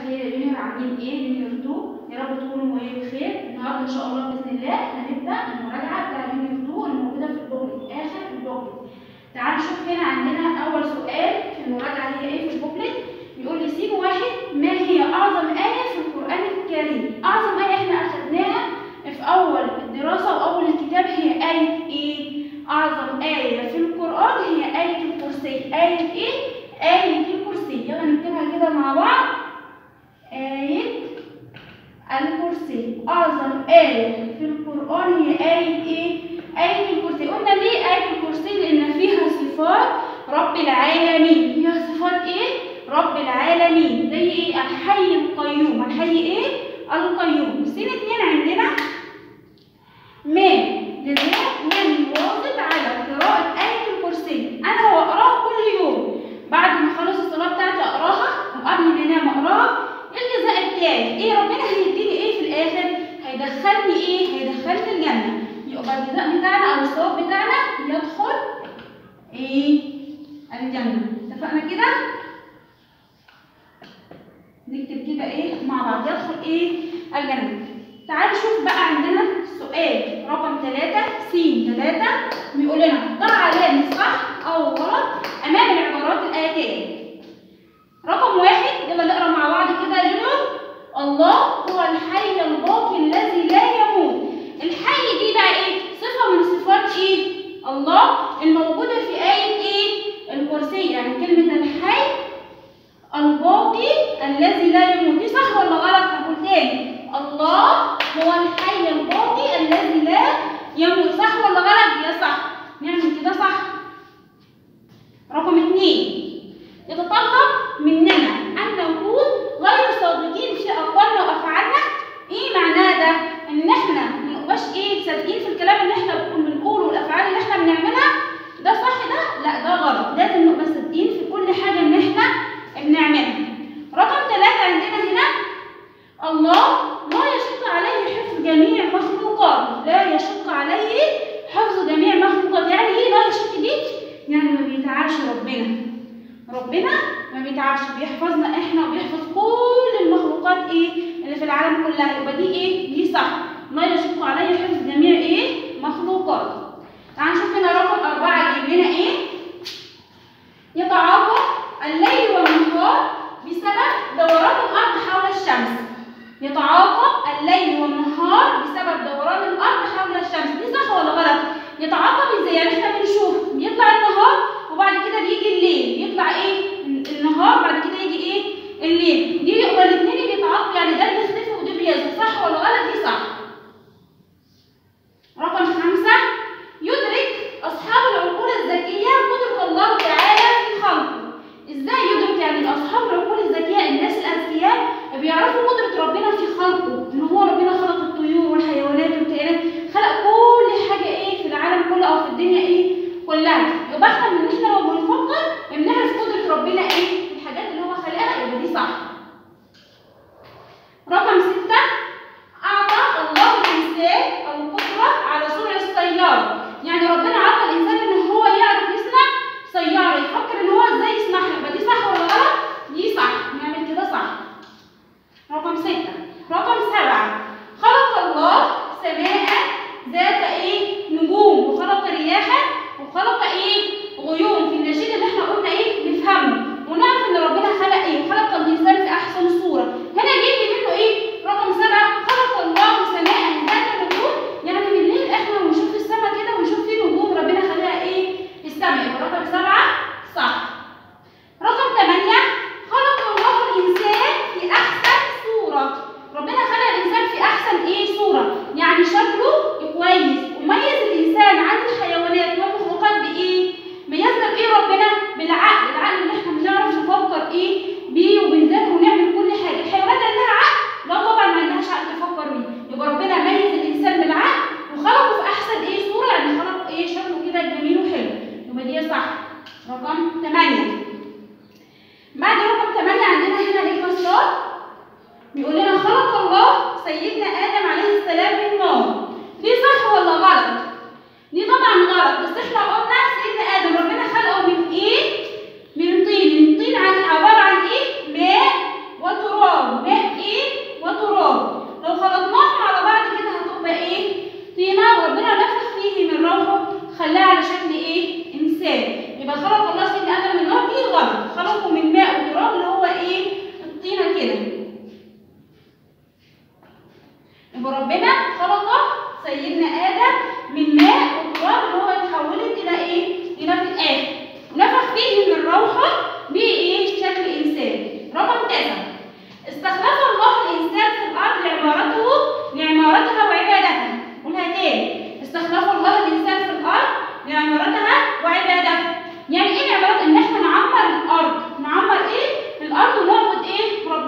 خير يا جونيور عاملين ايه جونيور 2 يا رب تكونوا ايه بخير النهارده ان شاء الله باذن الله هنبدا المراجعه بتاع جونيور 2 الموجوده في البوكلت اخر البوكلت تعالوا نشوف هنا عندنا اول سؤال في المراجعه هي ايه في البوكلت بيقول لي سين واحد ما هي اعظم ايه في القران الكريم اعظم ايه احنا اخذناها في اول الدراسه واول الكتاب هي ايه ايه اعظم ايه في القران هي ايه الكرسي ايه ايه ايه الكرسي يلا نكتبها كده مع بعض آية الكرسي أعظم آية في القرآن هي آية إيه؟ آية الكرسي قلنا ليه آية الكرسي؟ لأن فيها صفات رب العالمين فيها صفات إيه؟ رب العالمين زي إيه؟ الحي القيوم الحي إيه؟ القيوم سين اتنين عندنا ما جزاء من يواظب على قراءة آية الكرسي أنا لو أقراها كل يوم بعد ما أخلص الصلاة بتاعتي أقراها وقبل ما أنام أقراها الجزاء بتاعي ايه ربنا هيديني ايه في الاخر هيدخلني ايه هيدخلني الجنه يبقى الجزاء بتاعنا او الثواب بتاعنا يدخل ايه الجنه اتفقنا كده نكتب كده ايه مع بعض يدخل ايه الجنه تعالوا نشوف بقى عندنا سؤال رقم ثلاثة س ثلاثة بيقول لنا ضع علامة صح أو غلط أمام العبارات الآتية رقم واحد يلا نقرا مع بعض كده يا جنود الله هو الحي الباقي الذي لا يموت الحي دي بقى ايه صفه من صفات ايه الله الموجوده في ايه ايه الكرسي يعني كلمه الحي الباقي الذي لا يموت دي صح ولا غلط هقول تاني الله هو الحي الباقي الذي لا يموت صح ولا غلط يا صح نعمل كده صح رقم اتنين يتطلب مننا أن نكون غير صادقين في أقوالنا وأفعالنا إيه معناه ده؟ إن إحنا ما نبقاش إيه صادقين في الكلام اللي إحنا بنقوله والأفعال اللي إحنا بنعملها ده صح ده؟ لا ده غلط لازم نبقى صادقين في كل حاجة إن إحنا بنعملها رقم ثلاثة عندنا هنا الله لا يشق عليه حفظ جميع مخلوقاته لا يشق عليه حفظ جميع مخلوقاته يعني إيه لا يشق دي؟ يعني ما بيتعبش ربنا ربنا ما بيتعبش بيحفظنا احنا وبيحفظ كل المخلوقات ايه اللي في العالم كلها يبقى دي ايه دي صح لا يشق عليه حفظ جميع ايه مخلوقات تعال نشوف هنا رقم أربعة يجيب لنا ايه يتعاقب الليل والنهار بسبب دوران الأرض حول الشمس يتعاقب الليل والنهار بسبب دوران الأرض حول الشمس دي صح ولا غلط يتعاقب ازاي يعني احنا بنشوف بيطلع النهار وبعد كده بيجي الليل يطلع ايه النهار بعد كده يجي ايه الليل دي يبقى الاثنين بيتعاقبوا يعني ده بيختفي وده بيظهر صح ولا غلط دي صح رقم خمسة يدرك أصحاب العقول الذكية قدرة الله تعالى في خلقه ازاي يدرك يعني أصحاب العقول الذكية الناس الأذكياء بيعرفوا قدرة ربنا في خلقه إن هو ربنا خلق الطيور والحيوانات والكائنات خلق كل حاجة ايه في العالم كله أو في الدنيا ايه كلها يبقى احنا من احنا لو بنفكر بنعرف قدره ربنا ايه الحاجات اللي هو خلقها يبقى دي صح رقم ستة أعطى الله الإنسان القدرة على صنع السيارة يعني ربنا عطى الإنسان إن هو يعرف يصنع سيارة يفكر إن هو إزاي يصنعها يبقى دي صح ولا غلط؟ دي صح نعمل كده صح رقم ستة رقم سبعة خلق الله سماء ذات إيه؟ نجوم وخلق رياحا وخلق ايه غيوم في النشيد اللي احنا قلنا ايه نفهمه ونعرف ان ربنا خلق ايه خلق الانسان في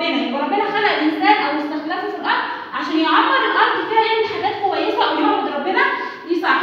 ربنا يبقى ربنا خلق الانسان او استخلفه في الارض عشان يعمر الارض فيها يعمل حاجات كويسه او يعبد ربنا دي صح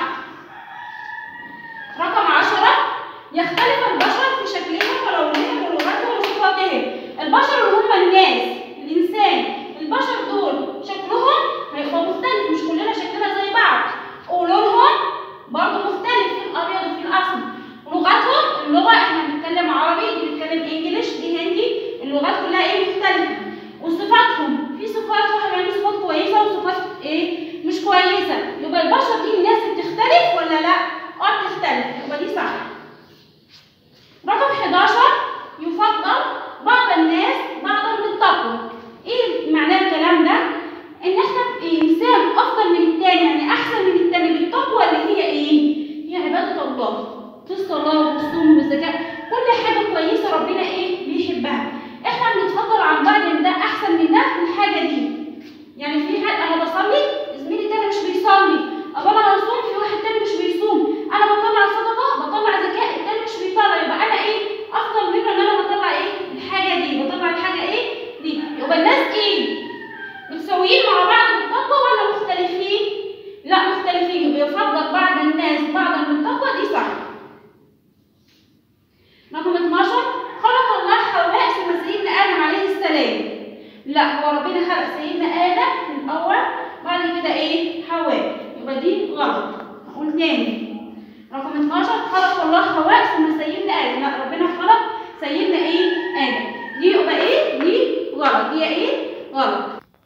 رقم عشرة يختلف البشر في شكلهم ولونهم ولغتهم وصفاتهم البشر اللي هم الناس الانسان البشر دول شكلهم هيبقى مختلف مش كلنا شكلنا زي بعض ولونهم برضه مختلف في الابيض وفي الاسود ولغتهم اللغه احنا بنتكلم عربي دي بنتكلم انجليش دي هندي اللغات كلها ايه مختلفه وصفاتهم في صفات واحد عنده صفات كويسه وصفات ايه مش كويسه يبقى البشر دي الناس بتختلف ولا لا اه بتختلف يبقى دي صح رقم 11 يفضل بعض الناس بعضا بالتقوى ايه معنى الكلام ده ان احنا انسان افضل من التاني يعني احسن من التاني بالتقوى اللي هي ايه هي عباده الله في الصلاه والصوم والزكاه كل حاجه كويسه ربنا ايه بيحبها احنا بنتفضل عن بعض ان ده احسن من ده في الحاجه دي يعني في حد انا بصلي زميلي تاني مش بيصلي طب انا هصوم في واحد تاني مش بيصوم انا بطلع صدقه بطلع زكاه التاني مش بيطلع يبقى انا ايه افضل منه ان انا بطلع ايه الحاجه دي بطلع الحاجه ايه دي يبقى الناس ايه متساويين مع بعض بالتقوى ولا مختلفين لا مختلفين يبقى يفضل بعض الناس بعضا بالتقوى دي صح رقم 12 خلق الله حواء ثم سيدنا ادم عليه السلام لا هو ربنا خلق سيدنا ادم في الاول بعد كده ايه حواء يبقى دي غلط هقول تاني رقم 12 خلق الله حواء ثم سيدنا ادم لا ربنا خلق سيدنا ايه ادم دي يبقى ايه دي غلط دي ايه غلط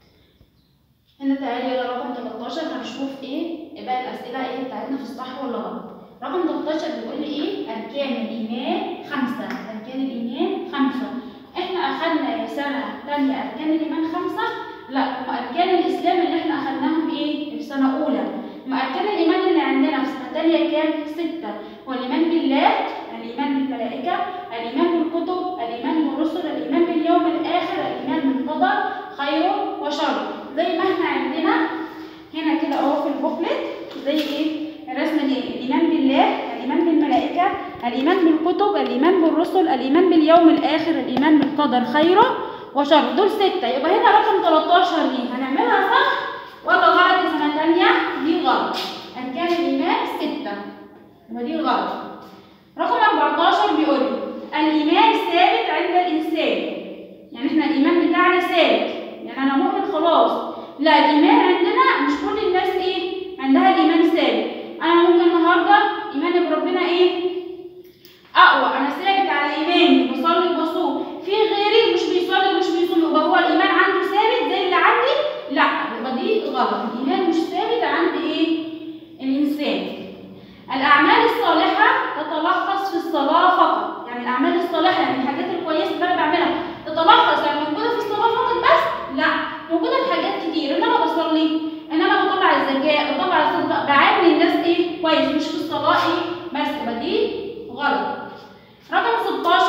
هنا تعالي يلا رقم 13 هنشوف ايه بقى الاسئله ايه بتاعتنا في الصح ولا غلط رقم 13 بيقول لي ايه اركان الايمان خمسه اركان الايمان خمسه احنا اخذنا سنه ثانيه اركان الايمان خمسه لا هم اركان الاسلام اللي احنا اخذناهم ايه في سنه اولى هم اركان الايمان اللي عندنا في سنه ثانيه كام سته هو الايمان بالله الايمان بالملائكه الايمان بالكتب الايمان بالرسل الايمان باليوم الاخر الايمان بالقدر خيره وشره زي ما احنا عندنا هنا كده اهو في البوكلت زي ايه الرسمه دي الايمان بالله الايمان بالملائكه الايمان بالكتب الايمان بالرسل الايمان باليوم الاخر الايمان بالقدر خيره وشره دول سته يبقى هنا رقم 13 دي هنعملها صح ولا غلط في سنه ثانيه دي غلط اركان الايمان سته يبقى دي غلط رقم 14 بيقول لي الايمان ثابت عند الانسان يعني احنا الايمان بتاعنا ثابت يعني انا مؤمن خلاص لا الايمان عندنا مش كل الناس ايه عندها الايمان ثابت انا ممكن النهارده ايماني بربنا ايه اقوى انا ثابت على ايماني بصلي وبصوم في غيري مش بيصلي ومش بيصوم يبقى هو الايمان عنده ثابت زي اللي عندي لا يبقى دي غلط الايمان مش ثابت عند ايه الانسان الاعمال الصالحه تتلخص في الصلاه فقط يعني الاعمال الصالحه يعني الحاجات الكويسه اللي انا بعملها تتلخص يعني موجوده في الصلاه فقط بس لا موجوده في حاجات كتير ان انا بصلي ان انا بطلع الزكاه بطلع الصدقه بعامل الناس ايه كويس مش في الصلاه ايه بس يبقى دي غلط رقم 16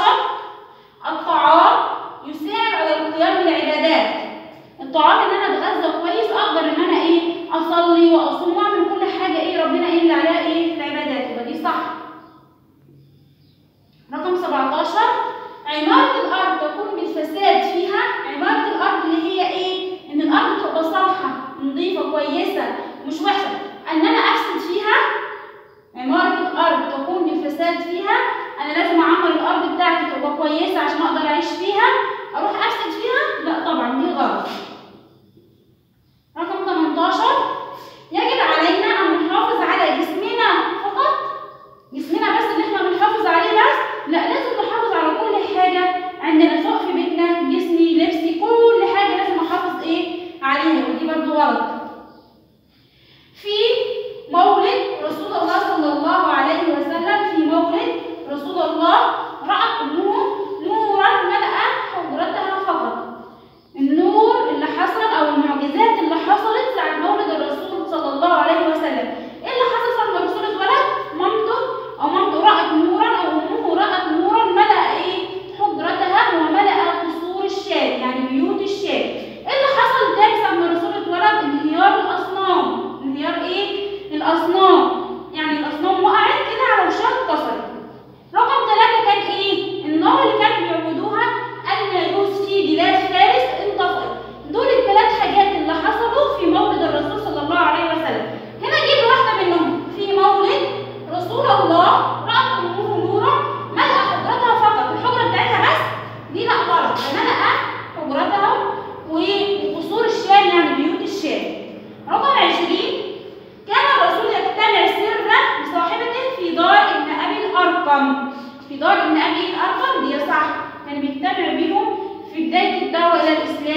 الطعام يساعد على القيام بالعبادات الطعام ان انا اتغذى كويس اقدر ان انا ايه اصلي واصوم واعمل كل حاجه ايه ربنا قايل لي عليها ايه في العبادات يبقى دي صح رقم 17 عمارة الأرض تكون بالفساد فيها عمارة الأرض اللي هي إيه؟ إن الأرض تبقى صالحة نظيفة كويسة مش وحشة إن أنا أفسد فيها عمارة الأرض تكون بالفساد فيها أنا لازم أعمر الأرض بتاعتي تبقى كويسة عشان أقدر أعيش فيها أروح أفسد فيها؟ لا طبعا دي غلط رقم 18 يجب علينا أن نحافظ على جسمنا فقط جسمنا بس اللي احنا بنحافظ عليه بس لا لازم نحافظ على كل حاجة عندنا سواء في بيتنا جسمي لبسي كل حاجة لازم احافظ ايه عليها ودي برضو غلط في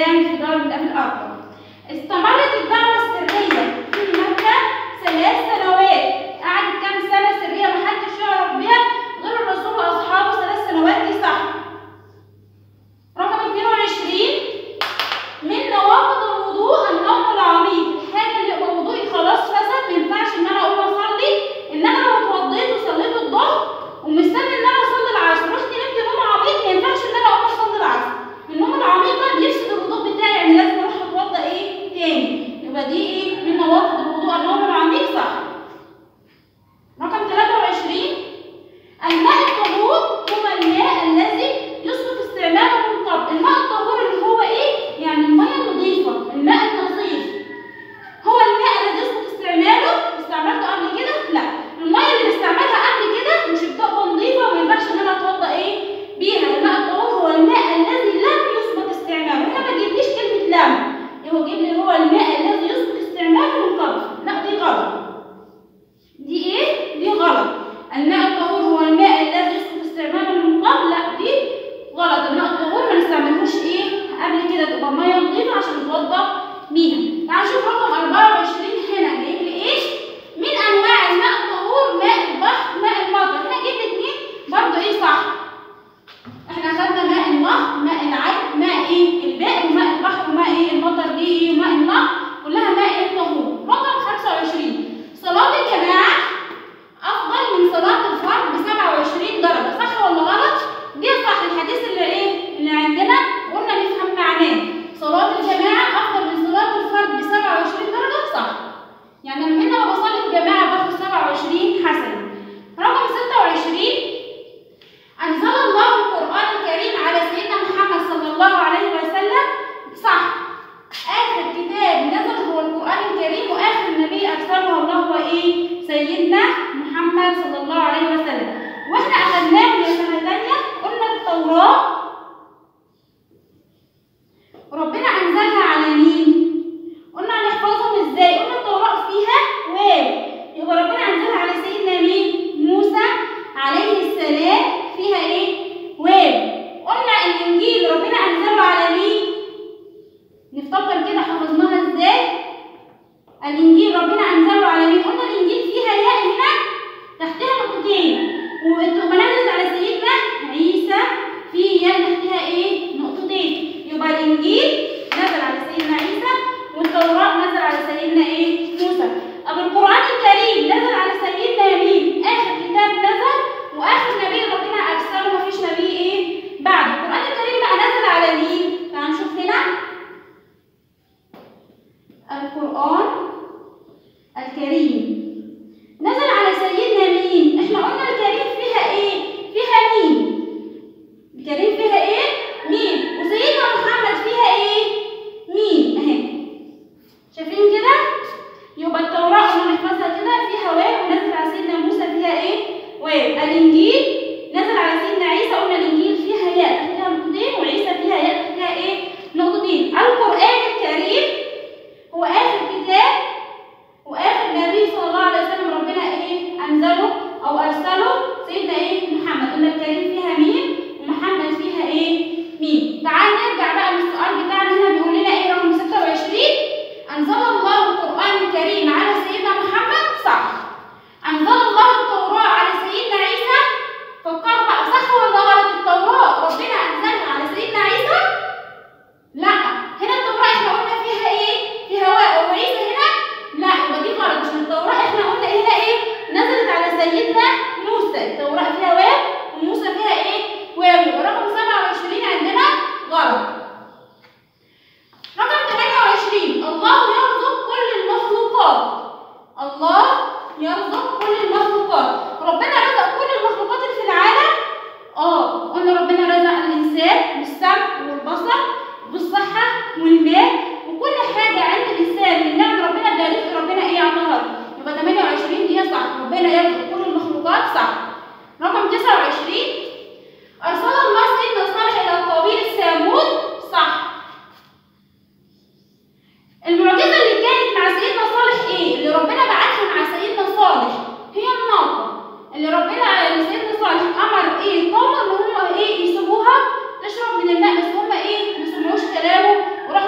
كام في دار في الأرض استمرت الدعوة السرية في مكة ثلاث سنوات قعدت كام سنة سرية محدش يعرف بيها غير الرسول وأصحابه ثلاث سنوات دي صح رقم 22 من نواقض الوضوء النوم العميق الحاجة اللي يبقى وضوئي خلاص فسد ما ينفعش إن أنا أقوم أصلي إن أنا لو اتوضيت وصليت الظهر ومستني إن أنا أصلي العصر رحت نمت نوم عميق ما ينفعش إن أنا أقوم أصلي العصر النوم العميق ده بيفسد الوضوء بتاعي يعني لازم أروح أتوضى إيه تاني يبقى دي إيه من نواقض الوضوء النوم العميق صح رقم 23 الماء الطهور هو الماء الذي يصلح استعماله من قبل الماء الطهور اللي هو ايه يعني الماء النظيفه الماء النظيف هو الماء الذي يصلح استعماله استعملته قبل كده لا الماء اللي بستعملها قبل كده مش بتبقى نظيفه وما ينفعش ان انا اتوضا ايه بيها الماء الطهور هو الماء الذي لم يثبت استعماله هنا ما تجيبليش كلمه لم هو جيب لي هو الماء الذي يثبت استعماله من قبل لا دي غلط دي ايه دي غلط الماء الطهور هو الماء الذي يسقط استعماله من قبل لا دي غلط الماء الطهور ما نستعملوش ايه قبل كده تبقى ميه نظيفه عشان نتوضا بيها تعال نشوف رقم 24 هنا جايب لي ايه من انواع الماء الطهور ماء البحر ماء المطر هنا جبت اتنين برضه ايه صح احنا اخدنا ماء النهر ماء العين ماء ايه البئر وماء البحر وماء ايه المطر دي ايه وماء النهر كلها ماء ايه طهور رقم 25 صلاه الجماعه افضل من صلاه الفرد ب 27 درجه صح ولا غلط دي صح الحديث اللي ايه اللي عندنا قلنا نفهم معناه صلاه الجماعه افضل من صلاه الفرد ب 27 درجه صح يعني لما انا بصلي الجماعه باخد 27 حسنه رقم 26 أنزل الله القرآن الكريم على سيدنا محمد صلى الله عليه وسلم صح آخر كتاب نزل هو القرآن الكريم وآخر نبي أرسله الله هو إيه؟ سيدنا محمد صلى الله عليه وسلم وإحنا أخدناه من سنة تانية قلنا التوراة ربنا أنزلها على مين؟ قلنا هنحفظهم إزاي؟ قلنا التوراة فيها واو يبقى ربنا أنزلها على سيدنا مين؟ موسى عليه السلام فيها ايه؟ واو قلنا الانجيل ربنا انزله على مين؟ نفتكر كده حفظناها ازاي؟ الانجيل ربنا انزله على مين؟ قلنا الانجيل فيها ياء هنا تحتها نقطتين وتبقى نزلت على سيدنا عيسى في ياء تحتها ايه؟ نقطتين يبقى الانجيل نزل على سيدنا عيسى والتوراة نزل على سيدنا ايه؟ موسى طب القرآن الكريم نزل على سيدنا مين؟ آخر كتاب نزل واخر نبي ربنا ارسله مفيش نبي ايه بعد القران الكريم بقى نزل على مين تعال نشوف هنا القران الكريم نزل على سيدنا مين احنا قلنا الكريم فيها ايه فيها مين الكريم فيها ايه مين وسيدنا محمد فيها ايه مين اهي شايفين كده يبقى التوراه قلنا نحفظها كده فيها واو ونزل على سيدنا موسى فيها ايه والانجيل نزل على سيدنا عيسى قلنا الانجيل فيها ياء تحتها نقطتين وعيسى فيها ياء تحتها ايه نقطتين القران الكريم هو اخر كتاب واخر نبي صلى الله عليه وسلم ربنا ايه انزله او ارسله سيدنا ايه محمد قلنا الكريم فيها مين ومحمد فيها ايه مين تعال نرجع بقى للسؤال بتاعنا هنا بيقول لنا ايه رقم 26 انزل الله القران الكريم على سيدنا محمد صح أنزل الله التوراة على سيدنا عيسى فكروا بقى صح ولا غلط التوراة ربنا أنزلها على سيدنا عيسى؟ لا هنا التوراة احنا قلنا فيها ايه؟ فيها واو وعيسى هنا؟ لا يبقى دي غلط عشان التوراة احنا قلنا هنا ايه؟ نزلت على سيدنا موسى التوراة فيها واو وموسى فيها ايه؟ واو يبقى رقم 27 عندنا غلط رقم 28 الله يرزق كل المخلوقات الله يرزق كل المخلوقات ربنا رزق كل المخلوقات اللي في العالم اه قلنا ربنا رزق الانسان بالسمع والبصر بالصحه والمال وكل حاجه عند الانسان من نعم ربنا ده رزق ربنا ايه عطاها يبقى 28 دي صح ربنا يرزق كل المخلوقات صح رقم 29 ارسل الله سيدنا صالح الى قبيل الثامود صح المعجزة اللي كانت مع سيدنا صالح ايه؟ اللي ربنا بعتها مع سيدنا صالح هي الناقة اللي ربنا اللي سيدنا صالح أمر ايه؟ قوم ان هم ايه يسيبوها تشرب من الماء بس هم ايه؟ ما سمعوش كلامه وراحوا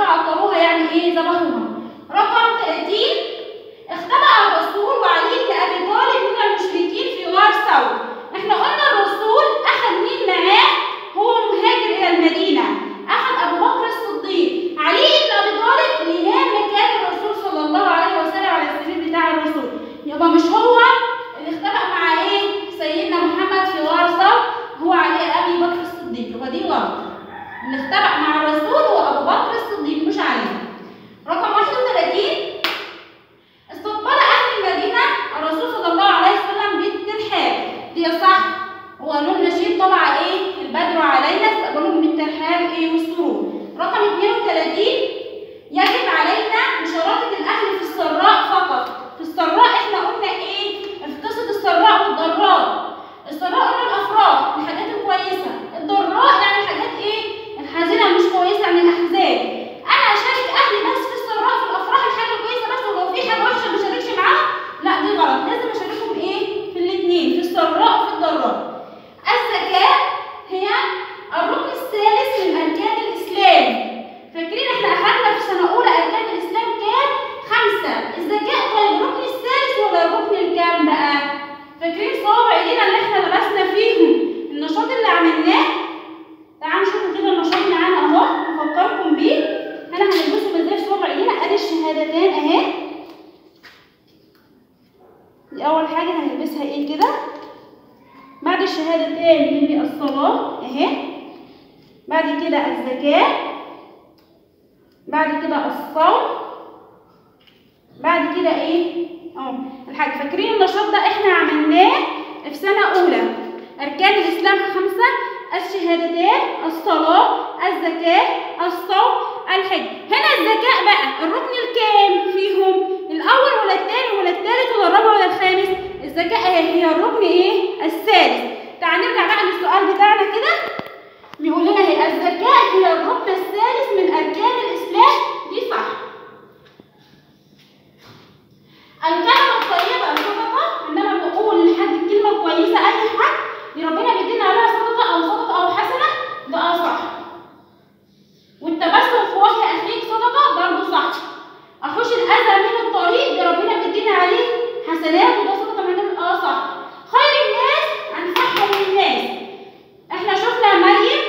32 يجب علينا مشاركة الأهل في السراء فقط في السراء احنا قلنا ايه في قصة السراء والضراء السراء قلنا الأفراح الحاجات الكويسة الضراء يعني الحاجات ايه الحزينة مش كويسة يعني الأحزان أنا أشارك أهلي بس في السراء في الأفراح الحاجة الكويسة بس ولو في حاجة وحشة ما أشاركش معاهم لا دي غلط لازم أشاركهم ايه في الاتنين في السراء وفي الضراء الزكاة هي الركن الثالث من أركان الإسلام فاكرين احنا أخدنا في سنة أولى أركان الإسلام كام؟ خمسة الزكاة طيب الركن الثالث ولا الركن الكام بقى؟ فاكرين صوابع ايدينا اللي احنا لبسنا فيهم النشاط اللي عملناه؟ تعالوا نشوفوا كده النشاط معانا اهو نفكركم بيه هنا هنلبسهم ازاي في صوابع ايدينا ادي الشهادتين اهي دي أول حاجة هنلبسها ايه كده؟ بعد الشهادتين نملي الصلاة اهي بعد كده الزكاة بعد كده الصوم بعد كده ايه اهو الحاج فاكرين النشاط ده احنا عملناه في سنة أولى أركان الإسلام خمسة الشهادتين الصلاة الزكاة الصوم الحج هنا الزكاة بقى الركن الكام فيهم الأول ولا الثاني ولا الثالث ولا الرابع ولا الخامس الزكاة اهي هي الركن ايه الثالث تعال نرجع بقى للسؤال بتاعنا كده بيقول لنا هي الزكاة هي الركن الثالث من أركان الإسلام دي صح الكلمة الطيبة صدقة إنما بنقول لحد كلمة كويسة أي حد دي ربنا بيدينا عليها صدقة أو صدقة أو حسنة ده أه صح والتبسم في وجه أخيك صدقة برضه صح أحوش الأذى من الطريق ده ربنا بيدينا عليه حسنات وده صدقة من الناس أه صح خير الناس أنفعهم للناس إحنا شفنا مريم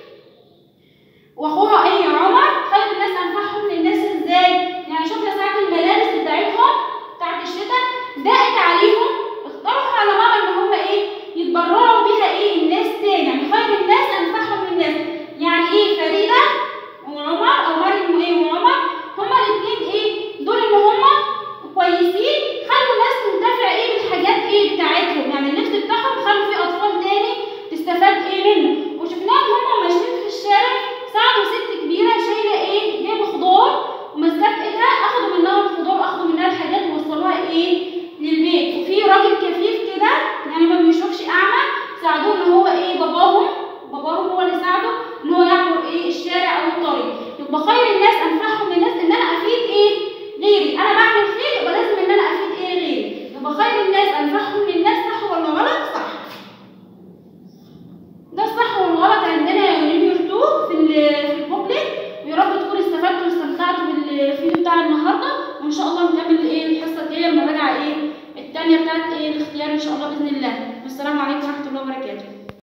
واخوها ايه يا عمر خير الناس انفعهم للناس ازاي يعني شفنا ساعه الملابس بتاعتهم بتاعت الشتاء ضاقت عليهم اقترحوا على ماما ان هم ايه يتبرعوا بيها ايه الناس تاني يعني خير الناس انفعهم للناس يعني ايه فريده وعمر او مريم وايه وعمر هما الاثنين ايه دول ان هما كويسين خلوا الناس تنتفع ايه بالحاجات ايه بتاعتهم يعني اللبس بتاعهم خلوا فيه اطفال تاني تستفاد ايه منه وشفناهم هما ماشيين في الشارع ساعدوا ست كبيرة شايلة ايه جايبة خضار وماسكاه في ايدها اخدوا منها الخضار واخدوا منها الحاجات ووصلوها ايه للبيت وفي راجل كفيف كده يعني ما بيشوفش اعمى ساعدوه ان هو ايه باباهم باباهم هو اللي ساعده ان هو يعبر ايه الشارع او الطريق يبقى خير الناس انفعهم للناس ان انا افيد ايه غيري انا بعمل خير يبقى لازم ان انا افيد ايه غيري يبقى خير الناس انفعهم للناس صح ولا غلط صح ده الصح والغلط عندنا يا يونيور 2 في ال- في البوكلت ويا رب تكونوا استفدتوا واستمتعتوا بالفيديو بتاع النهارده وان شاء الله نكمل ايه الحصه الجايه المراجعه ايه الثانيه بتاعت ايه الاختيار ان شاء الله باذن الله والسلام عليكم ورحمه الله وبركاته